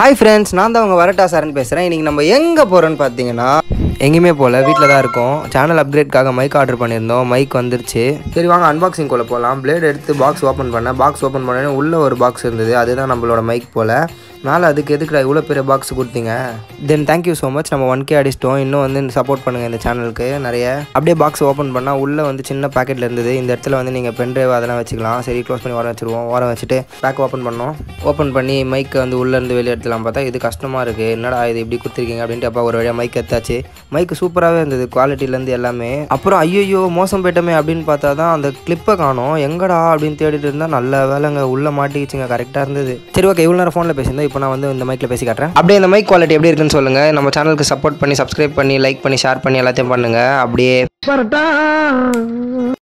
hi friends நான் தான் உங்கள் வரட்டா சார்னு பேசுகிறேன் இன்றைக்கி நம்ம எங்கே போகிறோன்னு பார்த்தீங்கன்னா எங்கேயுமே போகல வீட்டில் தான் இருக்கோம் சேனல் அப்கிரேட்காக மைக் ஆர்டர் பண்ணியிருந்தோம் மைக் வந்துருச்சு சரி வாங்க அன்பாக்சிங் குள்ள போகலாம் பிளேட் எடுத்து பாக்ஸ் ஓப்பன் பண்ணேன் பாக்ஸ் ஓப்பன் பண்ணேன்னு உள்ளே ஒரு பாக்ஸ் இருந்தது அதுதான் நம்மளோட மைக் போல் மேலே அதுக்கு எதுக்குடா இவ்வளோ பெரிய பாக்ஸ் கொடுத்தீங்க தென் தேங்க்யூ ஸோ மச் நம்ம ஒன் கே அடிச்சிட்டோம் இன்னும் வந்து சப்போர்ட் பண்ணுங்கள் இந்த சேனலுக்கு நிறைய அப்படியே பாக்ஸ் ஓப்பன் பண்ணால் உள்ளே வந்து சின்ன பேக்கெட்டில் இருந்தது இந்த இடத்துல வந்து நீங்கள் பென்ட்ரைவ் அதெல்லாம் வச்சுக்கலாம் சரி க்ளோஸ் பண்ணி ஓரம் வச்சுருவோம் ஓரம் வச்சுட்டு பேக் ஓப்பன் பண்ணோம் ஓப்பன் பண்ணி மைக்கை வந்து உள்ளேருந்து வெளியே எடுத்துலாம் பார்த்தா இது கஷ்டமாக இருக்குது என்னடா இது இப்படி கொடுத்துருக்கீங்க அப்படின்ட்டு அப்பா ஒரு வழியாக மைக் எடுத்தாச்சு மைக்கு சூப்பராகவே இருந்தது குவாலிட்டிலேருந்து எல்லாமே அப்புறம் ஐயோ மோசம் போயிட்டோமே அப்படின்னு பார்த்தா தான் அந்த கிளிப்பை காணோம் எங்கடா அப்படின்னு தேடிட்டு இருந்தால் நல்ல வேலைங்க உள்ளே மாட்டிக்கிச்சுங்க கரெக்டாக இருந்தது சரி ஓகே இவ்வளோ நேரம் ஃபோனில் பேசியிருந்தேன் இப்போ நான் வந்து இந்த மைக்கில் பேசி காட்டுறேன் அப்படியே இந்த மைக் குவாலிட்டி எப்படி இருக்குன்னு சொல்லுங்கள் நம்ம சேனலுக்கு சப்போர்ட் பண்ணி சப்ஸ்கிரைப் பண்ணி லைக் பண்ணி ஷேர் பண்ணி எல்லாத்தையும் பண்ணுங்கள் அப்படியே